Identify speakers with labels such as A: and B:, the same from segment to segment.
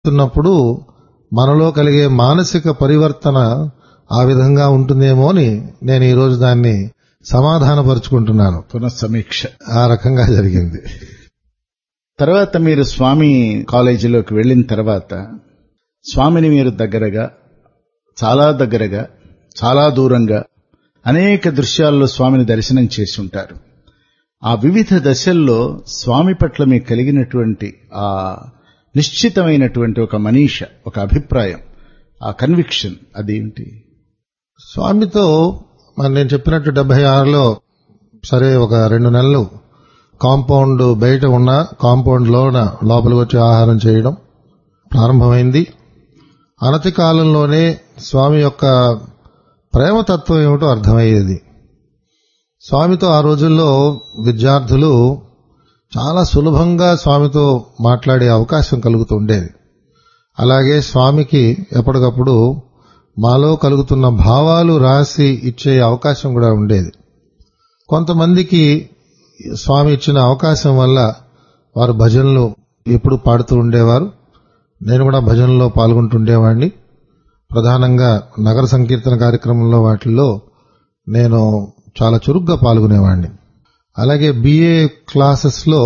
A: ఉన్నప్పుడు మనలో కలిగే మానసిక పరివర్తన ఆ విధంగా ఉంటుందేమో అని నేను ఈరోజు దాన్ని సమాధానపరుచుకుంటున్నాను
B: పునఃసమీక్ష
A: ఆ రకంగా జరిగింది
B: తర్వాత మీరు స్వామి కాలేజీలోకి వెళ్ళిన తర్వాత స్వామిని మీరు దగ్గరగా చాలా దగ్గరగా చాలా దూరంగా అనేక దృశ్యాల్లో స్వామిని దర్శనం చేసి ఉంటారు ఆ వివిధ దశల్లో స్వామి పట్ల మీకు కలిగినటువంటి ఆ నిశ్చితమైనటువంటి ఒక మనీష ఒక అభిప్రాయం ఆ కన్విక్షన్ అదేంటి
A: స్వామితో మరి నేను చెప్పినట్టు డెబ్బై ఆరులో సరే ఒక రెండు నెలలు కాంపౌండ్ బయట ఉన్న కాంపౌండ్ లోన లోపలికి వచ్చి ఆహారం చేయడం ప్రారంభమైంది అనతి కాలంలోనే స్వామి యొక్క ప్రేమతత్వం ఏమిటో అర్థమయ్యేది స్వామితో ఆ రోజుల్లో విద్యార్థులు చాలా సులభంగా స్వామితో మాట్లాడే అవకాశం కలుగుతూ ఉండేది అలాగే స్వామికి ఎప్పటికప్పుడు మాలో కలుగుతున్న భావాలు రాసి ఇచ్చే అవకాశం కూడా ఉండేది కొంతమందికి స్వామి ఇచ్చిన అవకాశం వల్ల వారు భజనలు ఎప్పుడు పాడుతూ ఉండేవారు నేను కూడా భజనలో పాల్గొంటుండేవాడిని ప్రధానంగా నగర సంకీర్తన కార్యక్రమంలో వాటిల్లో నేను చాలా చురుగ్గా పాల్గొనేవాడిని అలాగే బిఏ క్లాసెస్లో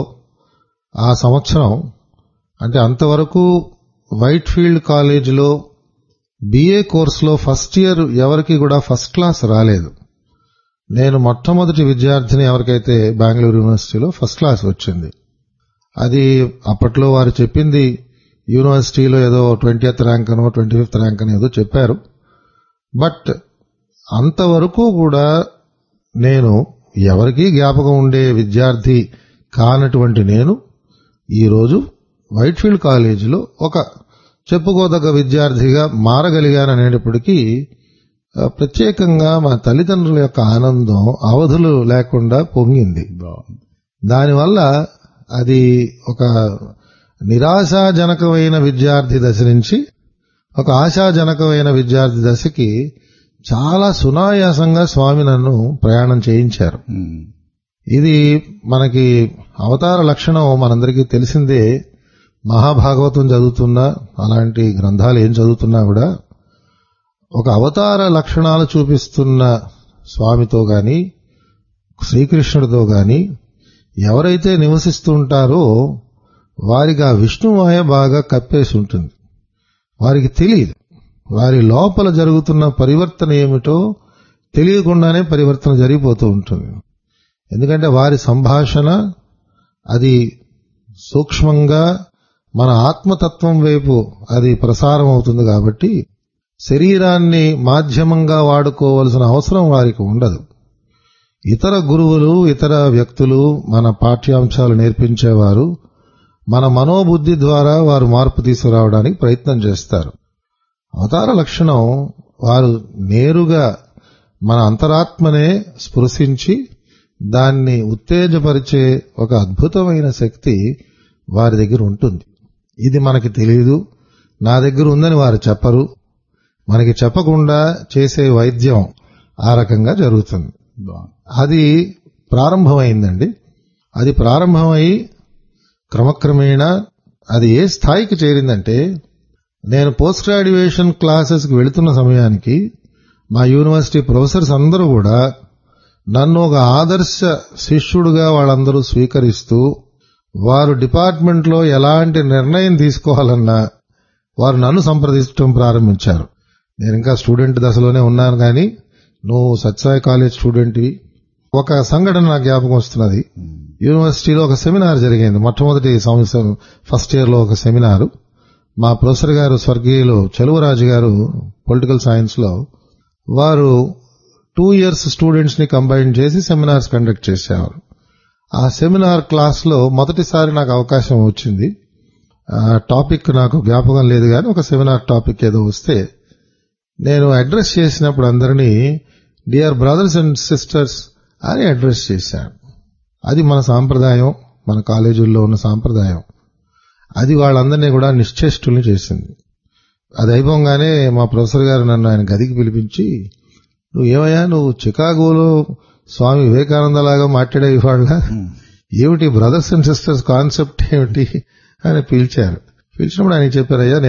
A: ఆ సంవత్సరం అంటే అంతవరకు వైట్ ఫీల్డ్ కాలేజీలో బిఏ కోర్సులో ఫస్ట్ ఇయర్ ఎవరికి కూడా ఫస్ట్ క్లాస్ రాలేదు నేను మొట్టమొదటి విద్యార్థిని ఎవరికైతే బెంగళూరు యూనివర్సిటీలో ఫస్ట్ క్లాస్ వచ్చింది అది అప్పట్లో వారు చెప్పింది యూనివర్సిటీలో ఏదో ట్వంటీయత్ ర్యాంక్ అనో ట్వంటీ ఫిఫ్త్ ర్యాంక్ అని ఏదో చెప్పారు బట్ అంతవరకు కూడా నేను ఎవరికీ జ్ఞాపకం ఉండే విద్యార్థి కానటువంటి నేను ఈరోజు వైట్ఫీల్డ్ కాలేజీలో ఒక చెప్పుకోదగ్గ విద్యార్థిగా మారగలిగాననేటప్పటికీ ప్రత్యేకంగా మా తల్లిదండ్రుల యొక్క ఆనందం అవధులు లేకుండా పొంగింది దానివల్ల అది ఒక నిరాశాజనకమైన విద్యార్థి దశ నుంచి ఒక ఆశాజనకమైన విద్యార్థి దశకి చాలా సునాయాసంగా స్వామి నన్ను ప్రయాణం చేయించారు ఇది మనకి అవతార లక్షణం మనందరికీ తెలిసిందే మహాభాగవతం చదువుతున్నా అలాంటి గ్రంథాలు ఏం చదువుతున్నా కూడా ఒక అవతార లక్షణాలు చూపిస్తున్న స్వామితో గాని శ్రీకృష్ణుడితో గాని ఎవరైతే నివసిస్తుంటారో వారికి ఆ విష్ణుమాయ బాగా కప్పేసి ఉంటుంది వారికి తెలియదు వారి లోపల జరుగుతున్న పరివర్తన ఏమిటో తెలియకుండానే పరివర్తన జరిగిపోతూ ఉంటుంది ఎందుకంటే వారి సంభాషణ అది సూక్ష్మంగా మన ఆత్మతత్వం వైపు అది ప్రసారం అవుతుంది కాబట్టి శరీరాన్ని మాధ్యమంగా వాడుకోవలసిన అవసరం వారికి ఉండదు ఇతర గురువులు ఇతర వ్యక్తులు మన పాఠ్యాంశాలు నేర్పించేవారు మన మనోబుద్ధి ద్వారా వారు మార్పు తీసుకురావడానికి ప్రయత్నం చేస్తారు అవతార లక్షణం వారు నేరుగా మన అంతరాత్మనే స్పృశించి దాన్ని ఉత్తేజపరిచే ఒక అద్భుతమైన శక్తి వారి దగ్గర ఉంటుంది ఇది మనకి తెలియదు నా దగ్గర ఉందని వారు చెప్పరు మనకి చెప్పకుండా చేసే వైద్యం ఆ రకంగా జరుగుతుంది అది ప్రారంభమైందండి అది ప్రారంభమై క్రమక్రమేణా అది ఏ స్థాయికి చేరిందంటే నేను పోస్ట్ గ్రాడ్యుయేషన్ క్లాసెస్కి వెళుతున్న సమయానికి మా యూనివర్సిటీ ప్రొఫెసర్స్ అందరూ కూడా నన్ను ఒక ఆదర్శ శిష్యుడుగా వాళ్ళందరూ స్వీకరిస్తూ వారు డిపార్ట్మెంట్లో ఎలాంటి నిర్ణయం తీసుకోవాలన్నా వారు నన్ను సంప్రదించడం ప్రారంభించారు నేను ఇంకా స్టూడెంట్ దశలోనే ఉన్నాను కానీ నువ్వు సత్సాయి కాలేజ్ స్టూడెంట్వి ఒక సంఘటన నాకు జ్ఞాపకం వస్తున్నది యూనివర్సిటీలో ఒక సెమినార్ జరిగింది మొట్టమొదటి సంవత్సరం ఫస్ట్ ఇయర్ లో ఒక సెమినార్ మా ప్రొఫెసర్ గారు స్వర్గీయులు చెలువరాజు గారు పొలిటికల్ సైన్స్ లో వారు టూ ఇయర్స్ స్టూడెంట్స్ ని కంబైన్ చేసి సెమినార్స్ కండక్ట్ చేసేవారు ఆ సెమినార్ క్లాస్ లో మొదటిసారి నాకు అవకాశం వచ్చింది టాపిక్ నాకు జ్ఞాపకం లేదు కానీ ఒక సెమినార్ టాపిక్ ఏదో వస్తే నేను అడ్రస్ చేసినప్పుడు అందరినీ డియర్ బ్రదర్స్ అండ్ సిస్టర్స్ అని అడ్రస్ చేశాను అది మన సాంప్రదాయం మన కాలేజీల్లో ఉన్న సాంప్రదాయం అది వాళ్ళందరినీ కూడా నిశ్చేష్టుల్ని చేసింది అది అయిపోగానే మా ప్రొఫెసర్ గారు నన్ను ఆయన గదికి పిలిపించి నువ్వు ఏమయ్యా నువ్వు చికాగోలో స్వామి వివేకానంద లాగా మాట్లాడే ఇవాళ ఏమిటి బ్రదర్స్ అండ్ సిస్టర్స్ కాన్సెప్ట్ ఏమిటి అని పిలిచారు పిలిచినప్పుడు ఆయన చెప్పారయ్యా